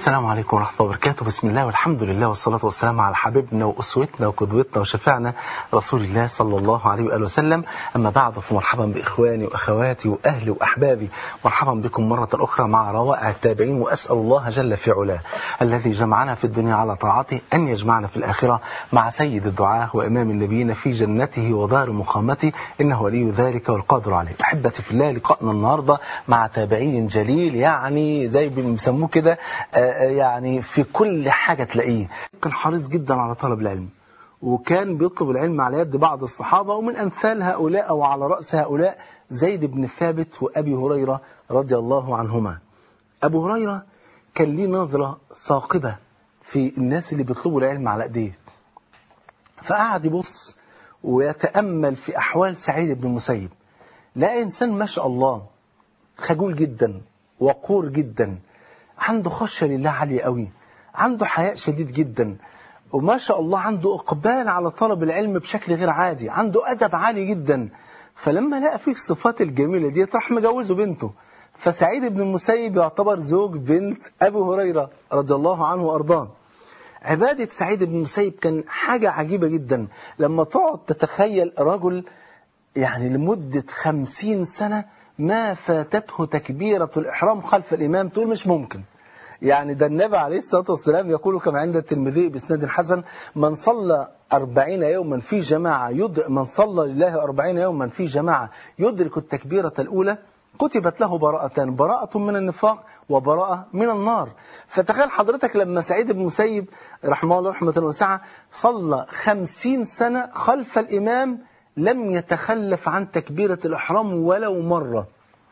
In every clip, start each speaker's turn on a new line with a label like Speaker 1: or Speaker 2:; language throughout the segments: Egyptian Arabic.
Speaker 1: السلام عليكم ورحمة الله وبركاته بسم الله والحمد لله والصلاة والسلام على حبيبنا وأسوتنا وقدوتنا وشفيعنا رسول الله صلى الله عليه وآله وسلم أما بعد فمرحبا بإخواني وأخواتي وأهلي وأحبابي مرحبا بكم مرة أخرى مع روائع التابعين وأسأل الله جل في علاه الذي جمعنا في الدنيا على طاعته أن يجمعنا في الآخرة مع سيد الدعاة وإمام النبيين في جنته ودار مقامته إنه ولي ذلك والقادر عليه أحبتي في الله لقائنا النهاردة مع تابعي جليل يعني زي ما بيسموه كده يعني في كل حاجة تلاقيه كان حريص جدا على طلب العلم وكان بيطلب العلم على يد بعض الصحابة ومن أمثال هؤلاء أو على رأس هؤلاء زيد بن ثابت وأبي هريرة رضي الله عنهما أبو هريرة كان ليه نظرة ثاقبة في الناس اللي بيطلبوا العلم على ايديه فقعد يبص ويتأمل في أحوال سعيد بن المسيب لقى إنسان ما شاء الله خجول جدا وقور جدا عنده خشية لله عالية قوي عنده حياء شديد جدا وما شاء الله عنده إقبال على طلب العلم بشكل غير عادي عنده أدب عالي جدا فلما لقى فيه الصفات الجميلة دي راح مجوزه بنته فسعيد بن المسيب يعتبر زوج بنت أبي هريرة رضي الله عنه وأرضاه عبادة سعيد بن المسيب كان حاجة عجيبة جدا لما تقعد تتخيل رجل يعني لمدة خمسين سنة ما فاتته تكبيرة الإحرام خلف الإمام تقول مش ممكن يعني ده النبي عليه الصلاة والسلام يقول كما عند الترمذي بإسناد حسن من صلى أربعين يوما في جماعة يد... من صلى لله أربعين يوما في جماعة يدرك التكبيرة الأولى كتبت له براءتان براءة من النفاق وبراءة من النار فتخيل حضرتك لما سعيد بن مسيب رحمه الله رحمة واسعة صلى خمسين سنة خلف الإمام لم يتخلف عن تكبيرة الإحرام ولو مرة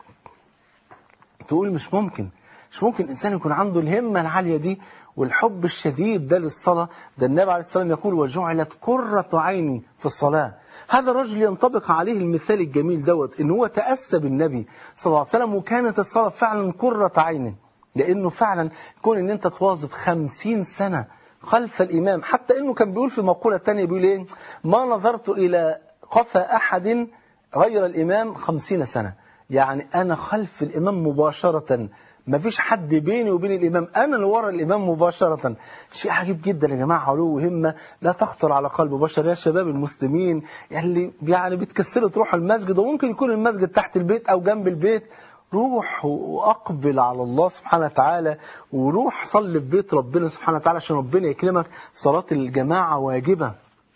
Speaker 1: تقول مش ممكن مش ممكن إنسان يكون عنده الهمة العالية دي والحب الشديد ده للصلاة ده النبي عليه السلام يقول وجعلت قرة عيني في الصلاة هذا الرجل ينطبق عليه المثال الجميل دوت ان هو تأسى بالنبي صلى الله عليه وسلم وكانت الصلاة فعلا قرة عينه لأنه فعلا كون ان انت تواظب خمسين سنة خلف الإمام حتى انه كان بيقول في مقولة تانية بيقول ايه ما نظرت إلى قفا أحد غير الإمام خمسين سنة يعني أنا خلف الإمام مباشرة ما فيش حد بيني وبين الإمام أنا اللي ورا الإمام مباشرة شيء عجيب جدا يا جماعة علو همة لا تخطر على قلب بشر يا شباب المسلمين اللي يعني بتكسلوا تروحوا المسجد وممكن يكون المسجد تحت البيت أو جنب البيت روح وأقبل على الله سبحانه وتعالى وروح صلي في بيت ربنا سبحانه وتعالى عشان ربنا يكرمك صلاة الجماعة واجبة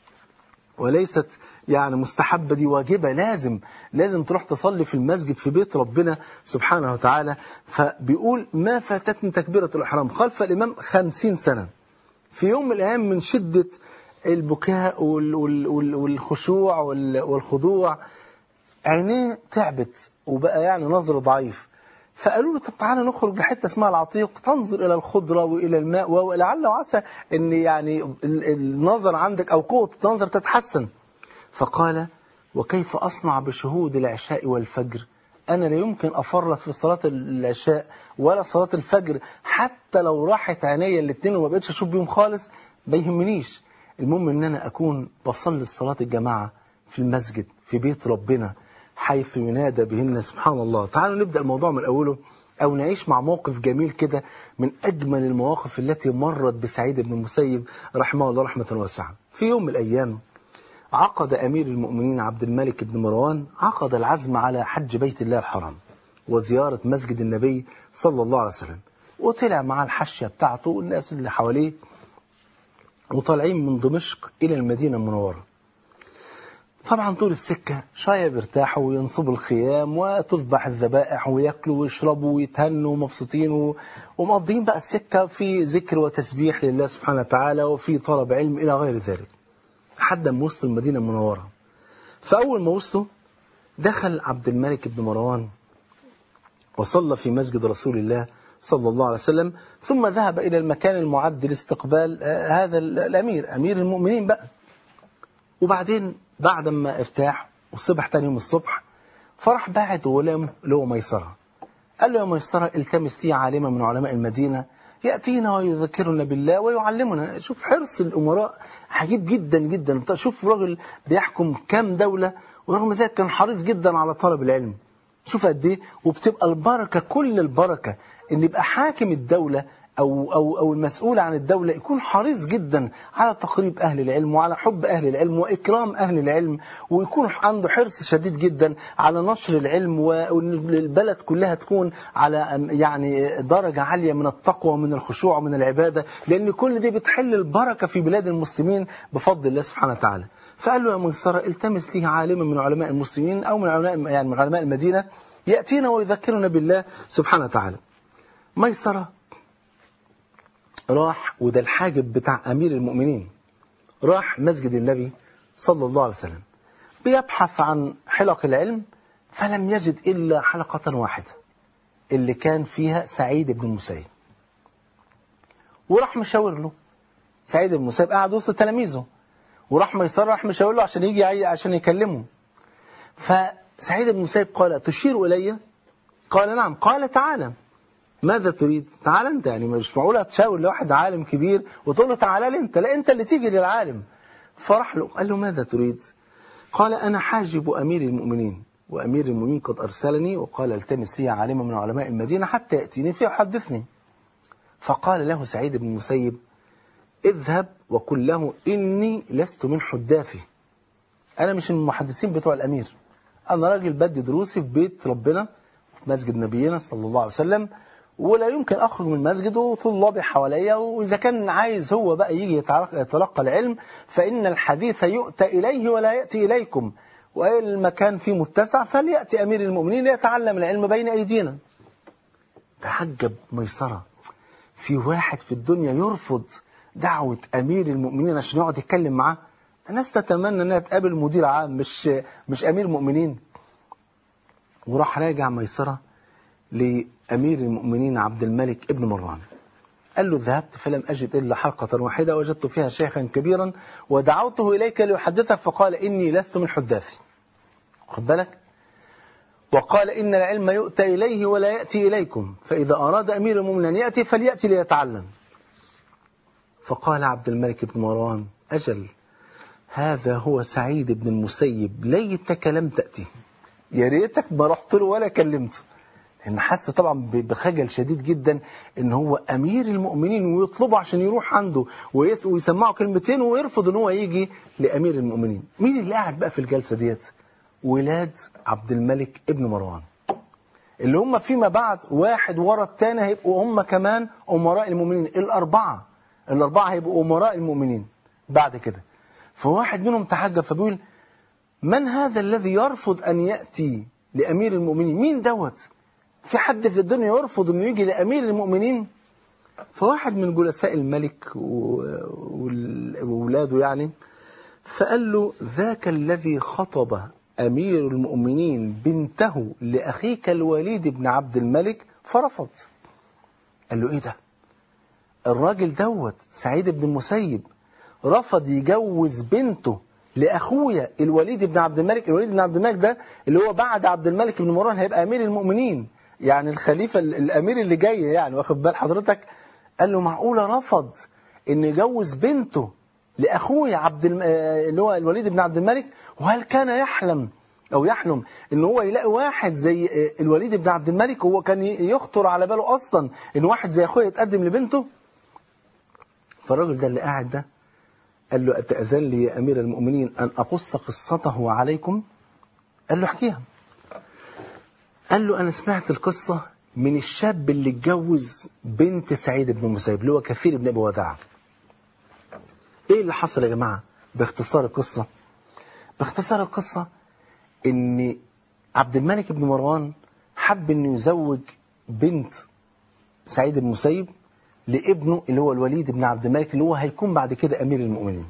Speaker 1: وليست يعني مستحبة دي واجبة لازم لازم تروح تصلي في المسجد في بيت ربنا سبحانه وتعالى فبيقول ما فاتتني تكبيرة الإحرام خلف الإمام خمسين سنة في يوم من الأيام من شدة البكاء والخشوع والخضوع عينيه تعبت وبقى يعني نظر ضعيف فقالوا له طب تعالى نخرج لحته اسمها العتيق تنظر الى الخضره والى الماء ولعل وعسى ان يعني النظر عندك او قوه النظر تتحسن فقال وكيف أصنع بشهود العشاء والفجر أنا لا يمكن أفرط في صلاة العشاء ولا صلاة الفجر حتى لو راحت عينيا الاثنين وما بقتش أشوف بيهم خالص ما يهمنيش المهم أن أنا أكون بصلي صلاة الجماعة في المسجد في بيت ربنا حيث ينادى بهن سبحان الله تعالوا نبدأ الموضوع من أوله أو نعيش مع موقف جميل كده من أجمل المواقف التي مرت بسعيد بن المسيب رحمه الله رحمة واسعة في يوم من الأيام عقد أمير المؤمنين عبد الملك بن مروان عقد العزم على حج بيت الله الحرام وزيارة مسجد النبي صلى الله عليه وسلم وطلع مع الحشية بتاعته والناس اللي حواليه وطالعين من دمشق إلى المدينة المنورة طبعا طول السكة شوية بيرتاحوا وينصبوا الخيام وتذبح الذبائح وياكلوا ويشربوا ويتهنوا ومبسوطين ومقضين بقى السكة في ذكر وتسبيح لله سبحانه وتعالى وفي طلب علم إلى غير ذلك لحد ما وصلوا المدينة المنورة فأول ما وصلوا دخل عبد الملك بن مروان وصلى في مسجد رسول الله صلى الله عليه وسلم ثم ذهب إلى المكان المعد لاستقبال هذا الأمير أمير المؤمنين بقى وبعدين بعد ما ارتاح وصبح تاني يوم الصبح فرح باعت غلامه اللي هو ميسرة قال له يا ميسرة التمس لي عالما من علماء المدينة يأتينا ويذكرنا بالله ويعلمنا شوف حرص الأمراء عجيب جدا جدا شوف راجل بيحكم كام دولة ورغم ذلك كان حريص جدا على طلب العلم شوف قد ايه وبتبقى البركة كل البركة ان يبقى حاكم الدولة أو, أو, أو المسؤول عن الدولة يكون حريص جدا على تقريب أهل العلم وعلى حب أهل العلم وإكرام أهل العلم ويكون عنده حرص شديد جدا على نشر العلم وأن البلد كلها تكون على يعني درجة عالية من التقوى ومن الخشوع ومن العبادة لأن كل دي بتحل البركة في بلاد المسلمين بفضل الله سبحانه وتعالى فقال له يا ميسرة التمس لي عالما من علماء المسلمين أو من علماء يعني من علماء المدينة يأتينا ويذكرنا بالله سبحانه وتعالى ميسرة راح وده الحاجب بتاع أمير المؤمنين راح مسجد النبي صلى الله عليه وسلم بيبحث عن حلق العلم فلم يجد إلا حلقة واحدة اللي كان فيها سعيد بن المسيب وراح مشاور له سعيد بن المسيب قاعد وسط تلاميذه وراح ميسر راح مشاور له عشان يجي عشان يكلمه فسعيد بن المسيب قال تشير إلي قال نعم قال تعالى ماذا تريد تعال انت يعني مش معقول تشاور لواحد عالم كبير وتقول له تعالى لي انت لا انت اللي تيجي للعالم فراح له قال له ماذا تريد قال انا حاجب امير المؤمنين وامير المؤمنين قد ارسلني وقال التمس لي عالما من علماء المدينه حتى ياتيني فيحدثني فقال له سعيد بن المسيب اذهب وقل له اني لست من حدافي انا مش من المحدثين بتوع الامير انا راجل بدي دروسي في بيت ربنا في مسجد نبينا صلى الله عليه وسلم ولا يمكن أخرج من المسجد وطلابي حواليا وإذا كان عايز هو بقى يجي يتلقى العلم فإن الحديث يؤتى إليه ولا يأتي إليكم والمكان فيه متسع فليأتي أمير المؤمنين ليتعلم العلم بين أيدينا تعجب ميسرة في واحد في الدنيا يرفض دعوة أمير المؤمنين عشان يقعد يتكلم معاه الناس تتمنى أنها تقابل مدير عام مش مش أمير مؤمنين وراح راجع ميسرة لأمير المؤمنين عبد الملك ابن مروان قال له ذهبت فلم أجد إلا حلقة واحدة وجدت فيها شيخا كبيرا ودعوته إليك ليحدثك فقال إني لست من حداثي خد بالك وقال إن العلم يؤتى إليه ولا يأتي إليكم فإذا أراد أمير المؤمنين أن يأتي فليأتي ليتعلم فقال عبد الملك بن مروان أجل هذا هو سعيد بن المسيب ليتك لم تأتي يا ريتك ما رحت له ولا كلمته لأن حس طبعا بخجل شديد جدا ان هو أمير المؤمنين ويطلبه عشان يروح عنده ويسمعه كلمتين ويرفض ان هو يجي لأمير المؤمنين مين اللي قاعد بقى في الجلسة ديت ولاد عبد الملك ابن مروان اللي هم فيما بعد واحد ورا الثاني هيبقوا هم كمان أمراء المؤمنين الأربعة الأربعة هيبقوا أمراء المؤمنين بعد كده فواحد منهم تحجب فبيقول من هذا الذي يرفض أن يأتي لأمير المؤمنين مين دوت في حد في الدنيا يرفض أنه يجي لأمير المؤمنين فواحد من جلساء الملك وولاده يعني فقال له ذاك الذي خطب أمير المؤمنين بنته لأخيك الوليد بن عبد الملك فرفض قال له إيه ده الراجل دوت سعيد بن المسيب رفض يجوز بنته لأخويا الوليد بن عبد الملك الوليد بن عبد الملك ده اللي هو بعد عبد الملك بن مروان هيبقى أمير المؤمنين يعني الخليفة الأمير اللي جاي يعني واخد بال حضرتك قال له معقولة رفض إن يجوز بنته لأخويا عبد الم... اللي هو الوليد بن عبد الملك وهل كان يحلم أو يحلم إن هو يلاقي واحد زي الوليد بن عبد الملك وهو كان يخطر على باله أصلا إن واحد زي أخويا يتقدم لبنته فالراجل ده اللي قاعد ده قال له أتأذن لي يا أمير المؤمنين أن أقص قصته عليكم قال له احكيها قال له أنا سمعت القصة من الشاب اللي اتجوز بنت سعيد بن المسيب اللي هو كثير بن أبي وداع إيه اللي حصل يا جماعة باختصار القصة باختصار القصة إن عبد الملك بن مروان حب إنه يزوج بنت سعيد بن المسيب لابنه اللي هو الوليد بن عبد الملك اللي هو هيكون بعد كده أمير المؤمنين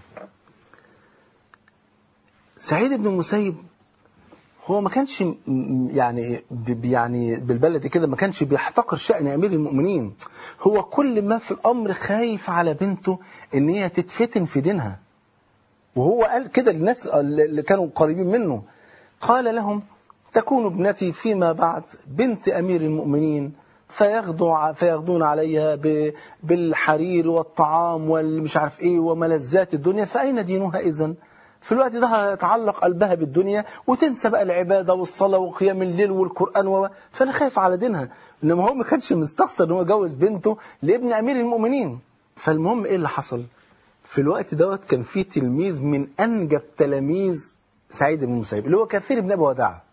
Speaker 1: سعيد بن المسيب هو ما كانش يعني يعني بالبلد كده ما كانش بيحتقر شأن أمير المؤمنين هو كل ما في الأمر خايف على بنته إن هي تتفتن في دينها وهو قال كده للناس اللي كانوا قريبين منه قال لهم تكون ابنتي فيما بعد بنت أمير المؤمنين فيغدو فيغدون عليها بالحرير والطعام والمش عارف ايه وملذات الدنيا فأين دينها إذن في الوقت ده هيتعلق قلبها بالدنيا وتنسى بقى العبادة والصلاة وقيام الليل والقرآن و... فأنا خايف على دينها إنما هو ما كانش مستخسر إن هو يجوز بنته لابن أمير المؤمنين فالمهم إيه اللي حصل في الوقت دوت كان في تلميذ من أنجب تلاميذ سعيد بن المسيب اللي هو كثير بن أبي وداع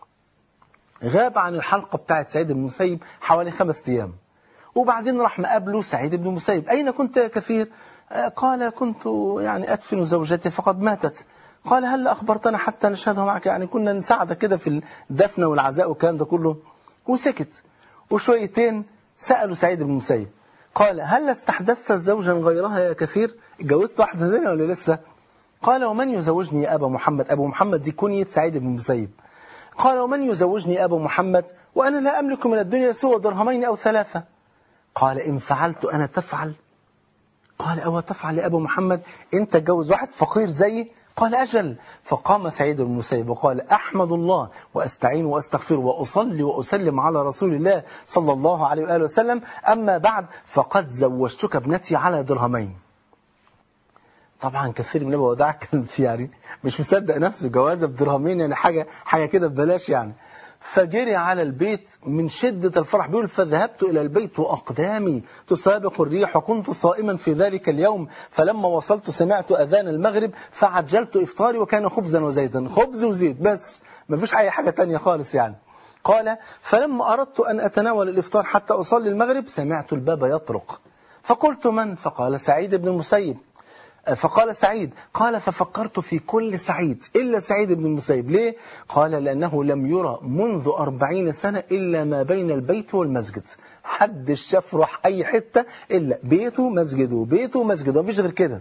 Speaker 1: غاب عن الحلقة بتاعت سعيد بن المسيب حوالي خمس أيام وبعدين راح مقابله سعيد بن المسيب أين كنت يا كثير قال كنت يعني أدفن زوجتي فقد ماتت قال هل أخبرتنا حتى نشهدها معك يعني كنا نساعدك كده في الدفن والعزاء والكلام ده كله وسكت وشويتين سألوا سعيد بن المسيب قال هل استحدثت زوجا غيرها يا كثير اتجوزت واحدة ثانية ولا لسه قال ومن يزوجني يا أبا محمد أبو محمد دي كنية سعيد بن المسيب قال ومن يزوجني أبا محمد وأنا لا أملك من الدنيا سوى درهمين أو ثلاثة قال إن فعلت أنا تفعل قال أو تفعل يا أبا محمد أنت تجوز واحد فقير زيي قال أجل فقام سعيد بن المسيب وقال أحمد الله وأستعين وأستغفر وأصلي وأسلم على رسول الله صلى الله عليه وآله وسلم أما بعد فقد زوجتك ابنتي على درهمين طبعا كثير من وداع كان في يعني مش مصدق نفسه جوازه بدرهمين يعني حاجة حاجة كده ببلاش يعني فجري على البيت من شدة الفرح بيقول فذهبت إلى البيت وأقدامي تسابق الريح وكنت صائما في ذلك اليوم فلما وصلت سمعت أذان المغرب فعجلت إفطاري وكان خبزا وزيتا خبز وزيت بس ما فيش أي حاجة تانية خالص يعني قال فلما أردت أن أتناول الإفطار حتى أصلي المغرب سمعت الباب يطرق فقلت من فقال سعيد بن المسيب فقال سعيد قال ففكرت في كل سعيد إلا سعيد بن المسيب ليه؟ قال لأنه لم يرى منذ أربعين سنة إلا ما بين البيت والمسجد حد شاف راح أي حتة إلا بيته مسجده بيته مسجده مفيش غير كده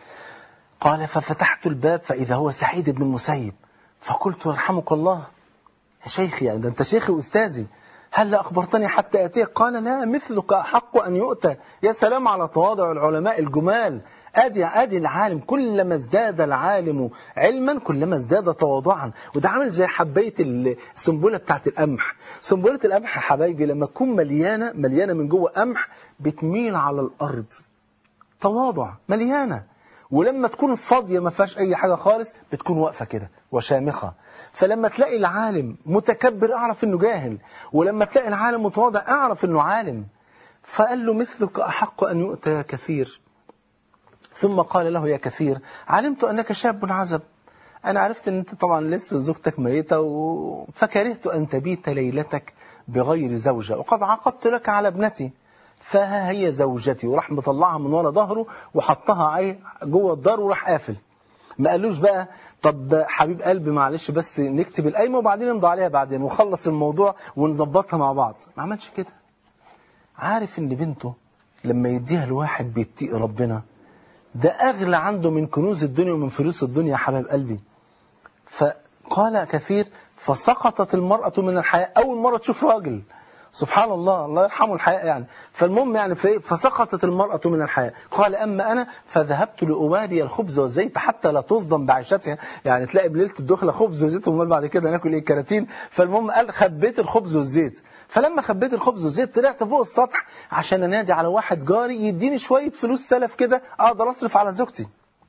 Speaker 1: قال ففتحت الباب فإذا هو سعيد بن المسيب فقلت يرحمك الله يا شيخي يعني ده أنت شيخي وأستاذي هل أخبرتني حتى أتيك قال لا مثلك أحق أن يؤتى يا سلام على تواضع العلماء الجمال ادي ادي العالم كلما ازداد العالم علما كلما ازداد تواضعا وده عامل زي حبايه السنبله بتاعت القمح سنبله القمح يا حبايبي لما تكون مليانه مليانه من جوه قمح بتميل على الارض تواضع مليانه ولما تكون فاضيه ما فيهاش اي حاجه خالص بتكون واقفه كده وشامخه فلما تلاقي العالم متكبر اعرف انه جاهل ولما تلاقي العالم متواضع اعرف انه عالم فقال له مثلك احق ان يؤتى كثير ثم قال له يا كثير علمت أنك شاب عزب أنا عرفت أن أنت طبعا لسه زوجتك ميتة و... فكرهت أن تبيت ليلتك بغير زوجة وقد عقدت لك على ابنتي فها هي زوجتي وراح مطلعها من ورا ظهره وحطها جوه الدار وراح قافل ما قالوش بقى طب حبيب قلبي معلش بس نكتب القايمه وبعدين نمضي عليها بعدين ونخلص الموضوع ونظبطها مع بعض ما عملش كده عارف ان بنته لما يديها لواحد بيتقي ربنا ده أغلى عنده من كنوز الدنيا ومن فلوس الدنيا يا حبايب قلبي فقال كثير فسقطت المرأة من الحياة أول مرة تشوف راجل سبحان الله الله يرحمه الحياة يعني فالمهم يعني فسقطت المرأة من الحياة قال أما أنا فذهبت لأواري الخبز والزيت حتى لا تصدم بعيشتها يعني تلاقي بليلة الدخلة خبز وزيت ومال بعد كده ناكل إيه كراتين فالمهم قال خبيت الخبز والزيت فلما خبيت الخبز والزيت طلعت فوق السطح عشان انادي على واحد جاري يديني شوية فلوس سلف كده اقدر اصرف على زوجتي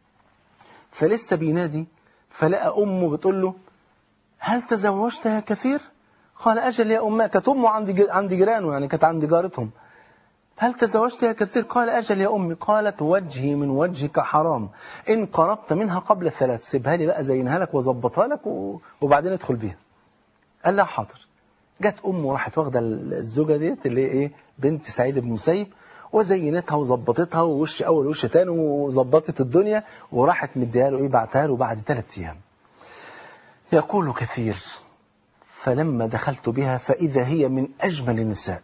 Speaker 1: فلسه بينادي فلقى امه بتقول له هل تزوجت يا كثير قال اجل يا امه كانت امه عند عند جيرانه يعني كانت عند جارتهم هل تزوجت يا كثير قال أجل يا أمي قالت وجهي من وجهك حرام إن قربت منها قبل ثلاث سيبها لي بقى زينها لك وظبطها لك وبعدين ادخل بيها قال لها حاضر جت امه راحت واخده الزوجه ديت اللي هي ايه بنت سعيد بن مسيب وزينتها وظبطتها ووش اول وش تاني وظبطت الدنيا وراحت مديها له ايه بعتها له بعد ثلاث ايام يقول كثير فلما دخلت بها فاذا هي من اجمل النساء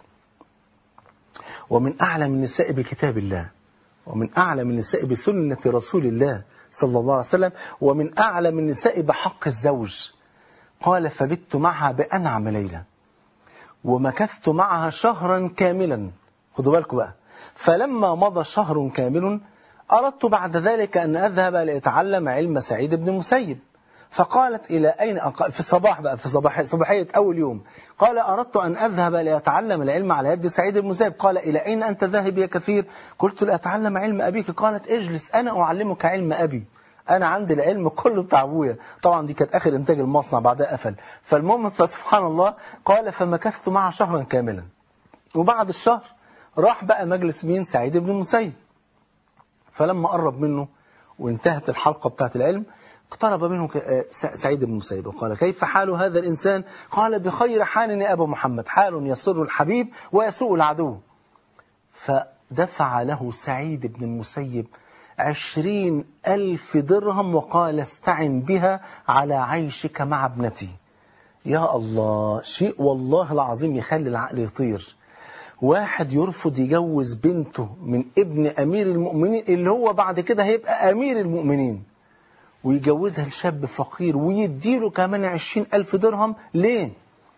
Speaker 1: ومن اعلم النساء بكتاب الله ومن اعلم النساء بسنه رسول الله صلى الله عليه وسلم ومن اعلم النساء بحق الزوج قال فبت معها بانعم ليله ومكثت معها شهرا كاملا خدوا بالكم بقى فلما مضى شهر كامل أردت بعد ذلك أن أذهب لأتعلم علم سعيد بن المسيب فقالت إلى أين أق... في الصباح بقى في صباح صباحية أول يوم قال أردت أن أذهب لأتعلم العلم على يد سعيد بن المسيب قال إلى أين أنت ذاهب يا كثير قلت لأتعلم علم أبيك قالت اجلس أنا أعلمك علم أبي انا عندي العلم كله بتاع ابويا طبعا دي كانت اخر انتاج المصنع بعدها قفل فالمهم فسبحان الله قال فمكثت معه شهرا كاملا وبعد الشهر راح بقى مجلس مين سعيد بن المسيب فلما قرب منه وانتهت الحلقة بتاعت العلم اقترب منه سعيد بن المسيب وقال كيف حال هذا الإنسان قال بخير حال يا أبا محمد حال يسر الحبيب ويسوء العدو فدفع له سعيد بن المسيب عشرين ألف درهم وقال استعن بها على عيشك مع ابنتي يا الله شيء والله العظيم يخلي العقل يطير واحد يرفض يجوز بنته من ابن أمير المؤمنين اللي هو بعد كده هيبقى أمير المؤمنين ويجوزها لشاب فقير ويديله كمان عشرين ألف درهم ليه؟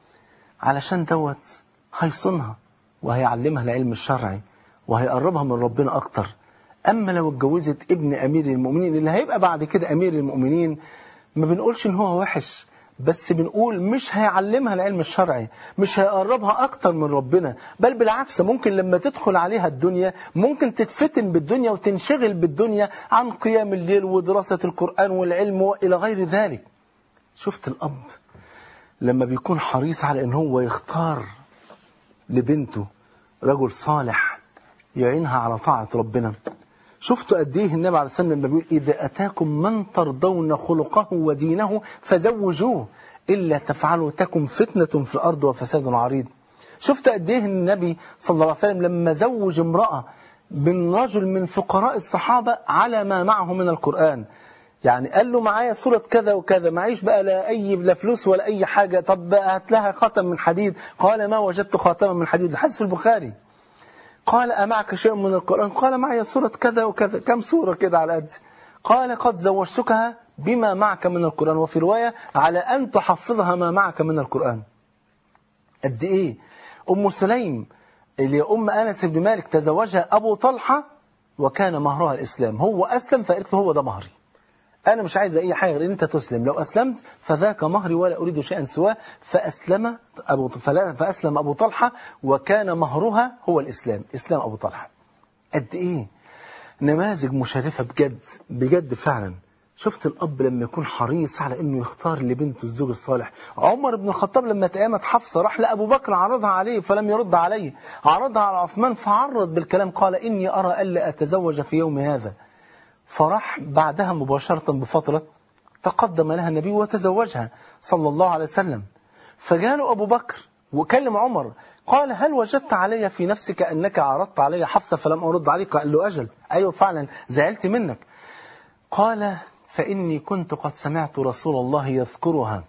Speaker 1: علشان دوت هيصونها وهيعلمها العلم الشرعي وهيقربها من ربنا أكتر أما لو اتجوزت ابن أمير المؤمنين اللي هيبقى بعد كده أمير المؤمنين ما بنقولش إن هو وحش بس بنقول مش هيعلمها العلم الشرعي مش هيقربها أكتر من ربنا بل بالعكس ممكن لما تدخل عليها الدنيا ممكن تتفتن بالدنيا وتنشغل بالدنيا عن قيام الليل ودراسة القرآن والعلم وإلى غير ذلك شفت الأب لما بيكون حريص على أن هو يختار لبنته رجل صالح يعينها على طاعة ربنا شفتوا قد ايه النبي عليه الصلاه والسلام لما بيقول اذا اتاكم من ترضون خلقه ودينه فزوجوه الا تفعلوا تكن فتنه في الارض وفساد عريض شفت قد ايه النبي صلى الله عليه وسلم لما زوج امراه من رجل من فقراء الصحابه على ما معه من القران يعني قال له معايا صورة كذا وكذا معيش بقى لا أي لا فلوس ولا أي حاجة طب هات لها خاتم من حديد قال ما وجدت خاتما من حديد الحديث في البخاري قال أمعك شيء من القرآن قال معي سورة كذا وكذا كم سورة كده على قد قال قد زوجتكها بما معك من القرآن وفي رواية على أن تحفظها ما معك من القرآن قد إيه أم سليم اللي أم أنس بن مالك تزوجها أبو طلحة وكان مهرها الإسلام هو أسلم فقالت له هو ده مهري أنا مش عايز أي حاجة غير أن أنت تسلم لو أسلمت فذاك مهري ولا أريد شيئا سواه فأسلم أبو فأسلم أبو طلحة وكان مهرها هو الإسلام إسلام أبو طلحة قد إيه نماذج مشرفة بجد بجد فعلا شفت الأب لما يكون حريص على أنه يختار لبنته الزوج الصالح عمر بن الخطاب لما تقامت حفصة راح لأبو بكر عرضها عليه فلم يرد عليه عرضها على عثمان فعرض بالكلام قال إني أرى ألا أتزوج في يوم هذا فراح بعدها مباشرة بفترة تقدم لها النبي وتزوجها صلى الله عليه وسلم فجاله أبو بكر وكلم عمر قال هل وجدت علي في نفسك أنك عرضت علي حفصة فلم أرد عليك قال له أجل أيوة فعلا زعلت منك قال فإني كنت قد سمعت رسول الله يذكرها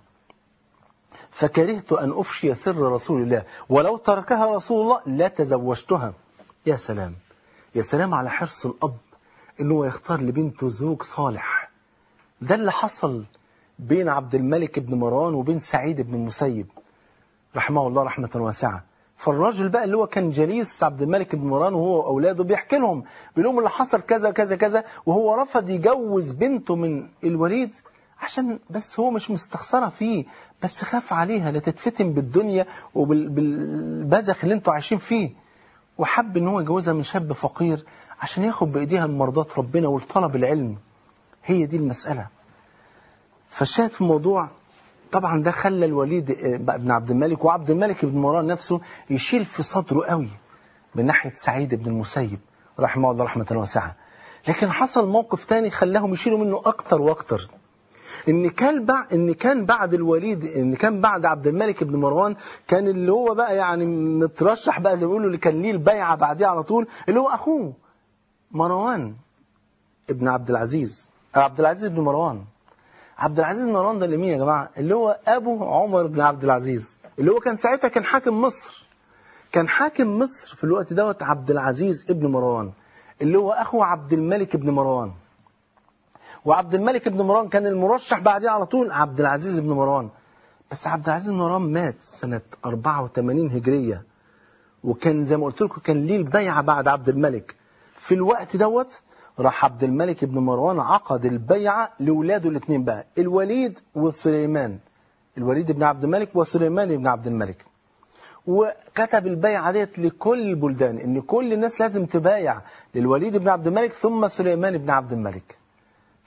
Speaker 1: فكرهت أن أفشي سر رسول الله ولو تركها رسول الله لا تزوجتها يا سلام يا سلام على حرص الأب انه يختار لبنته زوج صالح ده اللي حصل بين عبد الملك بن مروان وبين سعيد بن المسيب رحمه الله رحمة واسعة فالراجل بقى اللي هو كان جليس عبد الملك بن مروان وهو وأولاده بيحكي لهم بيقول لهم اللي حصل كذا كذا كذا وهو رفض يجوز بنته من الوليد عشان بس هو مش مستخسرة فيه بس خاف عليها لا تتفتن بالدنيا وبالبذخ اللي انتوا عايشين فيه وحب ان هو يجوزها من شاب فقير عشان ياخد بإيديها المرضات ربنا والطلب العلم هي دي المسألة فالشاهد في الموضوع طبعا ده خلى الوليد بن عبد الملك وعبد الملك بن مروان نفسه يشيل في صدره قوي من ناحية سعيد بن المسيب رحمه الله رحمة واسعة لكن حصل موقف تاني خلاهم يشيلوا منه أكتر وأكتر ان كان بعد ان كان بعد الوليد ان كان بعد عبد الملك بن مروان كان اللي هو بقى يعني مترشح بقى زي ما بيقولوا اللي كان ليه البيعه بعديه على طول اللي هو اخوه مروان ابن عبد العزيز عبد العزيز بن مروان عبد العزيز بن مروان ده اللي مين يا جماعه اللي هو ابو عمر بن عبد العزيز اللي هو كان ساعتها كان حاكم مصر كان حاكم مصر في الوقت دوت عبد العزيز ابن مروان اللي هو اخو عبد الملك بن مروان وعبد الملك بن مروان كان المرشح بعديه على طول عبد العزيز بن مروان بس عبد العزيز بن مروان مات سنة 84 هجرية وكان زي ما قلت لكم كان ليه البيعة بعد عبد الملك في الوقت دوت راح عبد الملك بن مروان عقد البيعة لولاده الاثنين بقى الوليد وسليمان الوليد بن عبد الملك وسليمان بن عبد الملك وكتب البيعة ديت لكل البلدان ان كل الناس لازم تبايع للوليد بن عبد الملك ثم سليمان بن عبد الملك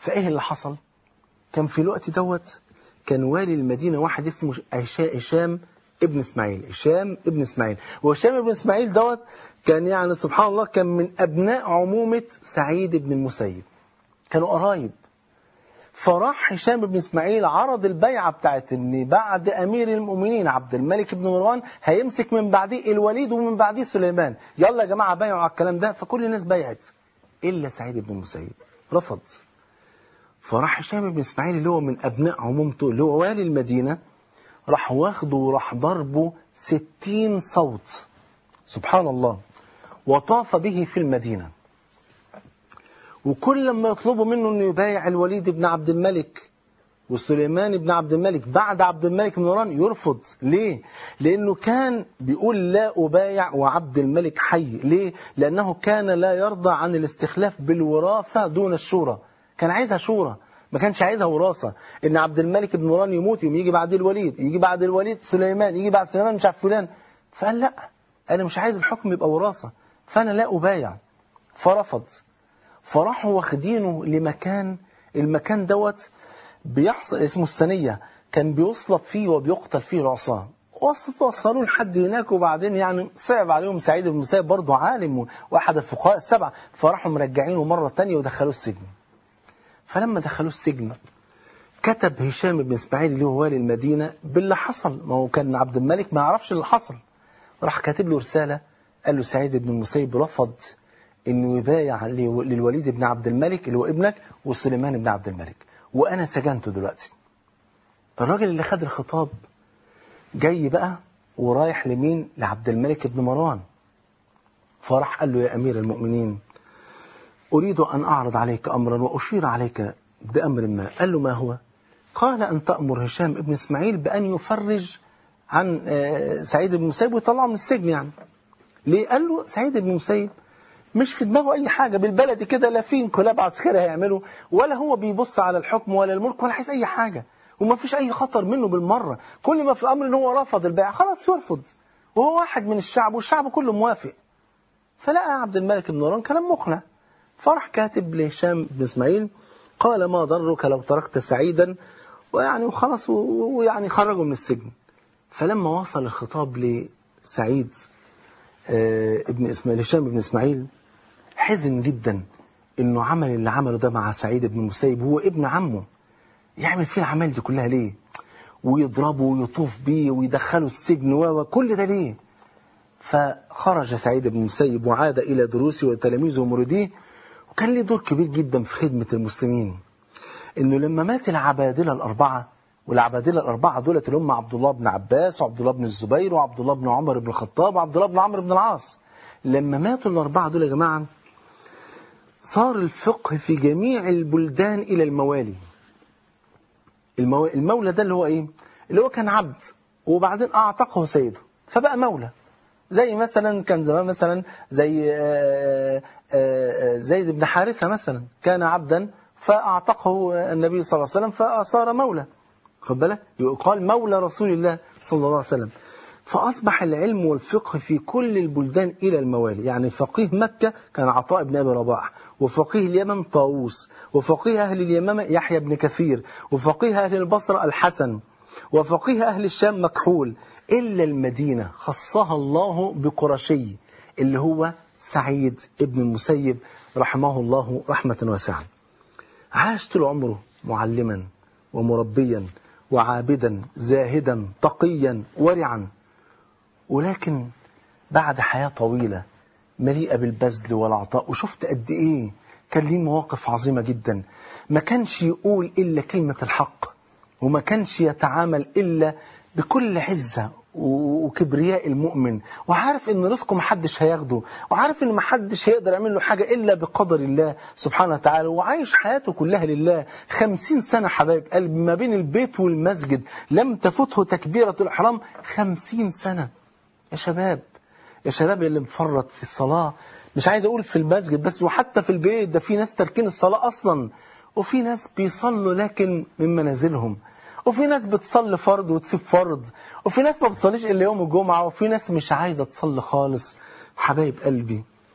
Speaker 1: فايه اللي حصل كان في الوقت دوت كان والي المدينة واحد اسمه هشام ابن اسماعيل هشام ابن اسماعيل وهشام ابن اسماعيل دوت كان يعني سبحان الله كان من ابناء عمومة سعيد بن المسيب كانوا قرايب فراح هشام بن اسماعيل عرض البيعة بتاعت ان بعد امير المؤمنين عبد الملك بن مروان هيمسك من بعديه الوليد ومن بعديه سليمان يلا يا جماعة بايعوا على الكلام ده فكل الناس بايعت الا سعيد بن المسيب رفض فراح هشام بن اسماعيل اللي هو من ابناء عمومته اللي هو والي المدينة راح واخده وراح ضربه ستين صوت سبحان الله وطاف به في المدينة وكل ما يطلبوا منه انه يبايع الوليد بن عبد الملك وسليمان بن عبد الملك بعد عبد الملك بن مروان يرفض ليه لانه كان بيقول لا ابايع وعبد الملك حي ليه لانه كان لا يرضى عن الاستخلاف بالوراثه دون الشورى كان عايزها شورى ما كانش عايزها وراثه ان عبد الملك بن مروان يموت يوم يجي بعد الوليد يجي بعد الوليد سليمان يجي بعد سليمان مش عارف فلان فقال لا انا مش عايز الحكم يبقى وراثه فانا لا ابايع فرفض فراحوا واخدينه لمكان المكان دوت بيحصل اسمه السنية كان بيصلب فيه وبيقتل فيه العصاة وصلوا لحد هناك وبعدين يعني صعب عليهم سعيد بن المسيب برضه عالم واحد الفقهاء السبعة فراحوا مرجعينه مرة تانية ودخلوه السجن فلما دخلوه السجن كتب هشام بن اسماعيل اللي هو والي المدينة باللي حصل ما هو كان عبد الملك ما يعرفش اللي حصل راح كاتب له رسالة قال له سعيد بن المسيب رفض انه يبايع للوليد بن عبد الملك اللي هو ابنك وسليمان بن عبد الملك وانا سجنته دلوقتي الراجل اللي خد الخطاب جاي بقى ورايح لمين لعبد الملك بن مروان فراح قال له يا امير المؤمنين اريد ان اعرض عليك امرا واشير عليك بامر ما قال له ما هو قال ان تامر هشام ابن اسماعيل بان يفرج عن سعيد بن المسيب ويطلعه من السجن يعني ليه قال له سعيد بن المسيب مش في دماغه أي حاجة بالبلد كده لا في انقلاب عسكري هيعمله ولا هو بيبص على الحكم ولا الملك ولا عايز أي حاجة وما فيش أي خطر منه بالمرة كل ما في الأمر إن هو رفض البيع خلاص يرفض وهو واحد من الشعب والشعب كله موافق فلقى عبد الملك بن مروان كلام مقنع فرح كاتب لهشام بن إسماعيل قال ما ضرك لو تركت سعيدا ويعني وخلاص ويعني خرجوا من السجن فلما وصل الخطاب لسعيد ابن إسماعيل هشام بن إسماعيل حزن جدا انه عمل اللي عمله ده مع سعيد بن المسيب هو ابن عمه يعمل فيه العمال دي كلها ليه ويضربه ويطوف بيه ويدخله السجن وكل ده ليه فخرج سعيد بن المسيب وعاد إلى دروسه وتلاميذه ومريديه وكان له دور كبير جدا في خدمة المسلمين انه لما مات العبادلة الأربعة والعبادلة الأربعة دولت اللي هم عبد الله بن عباس وعبد الله بن الزبير وعبد الله بن عمر بن الخطاب وعبد الله بن عمرو بن العاص لما ماتوا الأربعة دول يا جماعة صار الفقه في جميع البلدان إلى الموالي المو... المولى ده اللي هو إيه اللي هو كان عبد وبعدين أعتقه سيده فبقى مولى زي مثلا كان زمان مثلا زي زيد بن حارثة مثلا كان عبدا فأعتقه النبي صلى الله عليه وسلم فصار مولى خد بالك يقال مولى رسول الله صلى الله عليه وسلم فأصبح العلم والفقه في كل البلدان إلى الموالي يعني فقيه مكة كان عطاء بن أبي رباح وفقيه اليمن طاووس وفقيه أهل اليمامة يحيى بن كثير وفقيه أهل البصرة الحسن وفقيه أهل الشام مكحول إلا المدينة خصها الله بقرشي اللي هو سعيد ابن المسيب رحمه الله رحمة واسعة عاش طول عمره معلما ومربيا وعابدا زاهدا تقيا ورعا ولكن بعد حياة طويلة مليئة بالبذل والعطاء وشفت قد إيه كان ليه مواقف عظيمة جدا ما كانش يقول إلا كلمة الحق وما كانش يتعامل إلا بكل عزة وكبرياء المؤمن وعارف ان رزقه محدش هياخده وعارف ان محدش هيقدر يعمل له حاجة الا بقدر الله سبحانه وتعالى وعايش حياته كلها لله خمسين سنة حبايب قلب ما بين البيت والمسجد لم تفته تكبيرة الإحرام خمسين سنة يا شباب يا شباب اللي مفرط في الصلاة مش عايز أقول في المسجد بس وحتى في البيت ده في ناس تركين الصلاة أصلا وفي ناس بيصلوا لكن من منازلهم وفي ناس بتصلي فرض وتسيب فرض وفي ناس ما بتصليش إلا يوم الجمعة وفي ناس مش عايزة تصلي خالص حبايب قلبي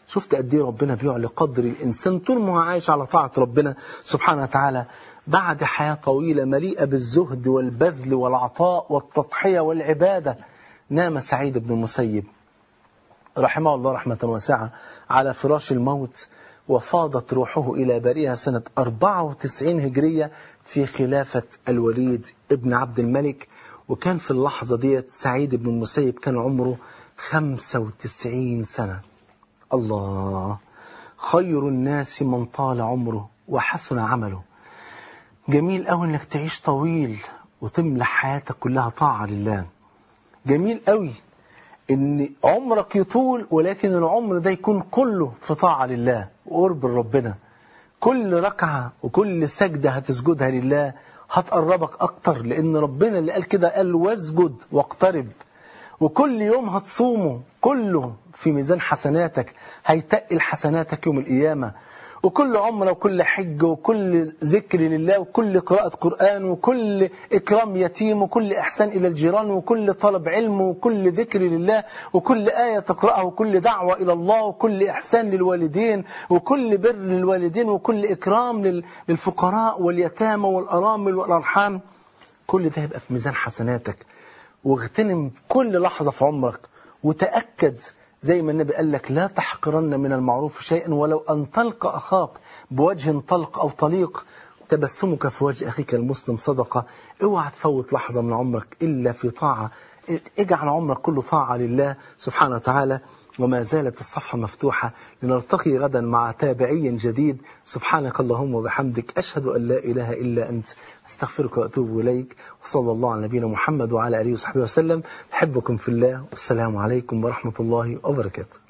Speaker 1: شفت قد ايه ربنا بيعلي قدر الإنسان طول ما هو عايش على طاعة ربنا سبحانه وتعالى بعد حياة طويلة مليئة بالزهد والبذل والعطاء والتضحية والعبادة نام سعيد بن المسيب رحمه الله رحمة واسعة على فراش الموت وفاضت روحه إلى بريها سنة 94 هجرية في خلافة الوليد ابن عبد الملك وكان في اللحظة ديت سعيد بن المسيب كان عمره 95 سنة الله خير الناس من طال عمره وحسن عمله جميل قوي انك تعيش طويل وتملى حياتك كلها طاعة لله جميل قوي ان عمرك يطول ولكن العمر ده يكون كله في طاعة لله وقرب ربنا كل ركعة وكل سجدة هتسجدها لله هتقربك أكتر لأن ربنا اللي قال كده قال واسجد واقترب وكل يوم هتصومه كله في ميزان حسناتك هيتقل حسناتك يوم القيامة وكل عمره وكل حج وكل ذكر لله وكل قراءة قرآن وكل إكرام يتيم وكل إحسان إلى الجيران وكل طلب علم وكل ذكر لله وكل آية تقرأها وكل دعوة إلى الله وكل إحسان للوالدين وكل بر للوالدين وكل إكرام لل- للفقراء واليتامى والأرامل والأرحام كل ده يبقى في ميزان حسناتك واغتنم كل لحظة في عمرك وتأكد زي ما النبي قال لك لا تحقرن من المعروف شيئا ولو أن تلقى أخاك بوجه طلق أو طليق تبسمك في وجه أخيك المسلم صدقة اوعى تفوت لحظة من عمرك إلا في طاعة اجعل عمرك كله طاعة لله سبحانه وتعالى وما زالت الصفحة مفتوحة لنلتقي غدا مع تابعي جديد سبحانك اللهم وبحمدك أشهد أن لا إله إلا أنت أستغفرك وأتوب إليك وصلى الله على نبينا محمد وعلى آله وصحبه وسلم أحبكم في الله والسلام عليكم ورحمة الله وبركاته